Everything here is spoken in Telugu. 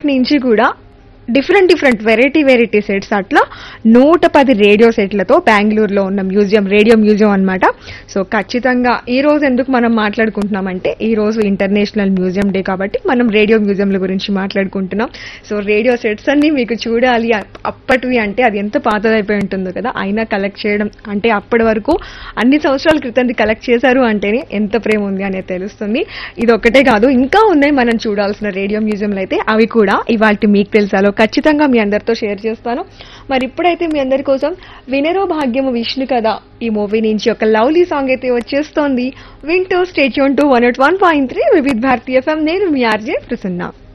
నుంచి కూడా different different variety variety sets అట్లా నూట పది రేడియో సెట్లతో బెంగళూరులో ఉన్న మ్యూజియం రేడియో మ్యూజియం అన్నమాట సో ఖచ్చితంగా ఈ రోజు ఎందుకు మనం మాట్లాడుకుంటున్నామంటే ఈ రోజు ఇంటర్నేషనల్ మ్యూజియం డే కాబట్టి మనం రేడియో మ్యూజియంల గురించి మాట్లాడుకుంటున్నాం సో రేడియో సెట్స్ అన్ని మీకు చూడాలి అప్- అప్పటివి అంటే అది ఎంత పాతదైపోయి ఉంటుందో కదా అయినా కలెక్ట్ చేయడం అంటే అప్పటి వరకు అన్ని సంవత్సరాల క్రితం కలెక్ట్ చేశారు అంటేనే ఎంత ప్రేమ ఉంది అనేది తెలుస్తుంది ఇది ఒకటే కాదు ఇంకా ఉన్నాయి మనం చూడాల్సిన రేడియో మ్యూజియంలు అయితే అవి కూడా ఇవాళ మీకు తెలుసాలో ఖచ్చితంగా మీ అందరితో షేర్ చేస్తాను మరి ఇప్పుడైతే మీ అందరి కోసం వినరో భాగ్యము విష్ణు కదా ఈ మూవీ నుంచి ఒక లవ్లీ సాంగ్ అయితే వచ్చేస్తోంది వింటూ stay tune to one eight one point three Vividh భారతీయ ఎఫ్ఎం నేను మీ ఆర్జే ప్రసన్న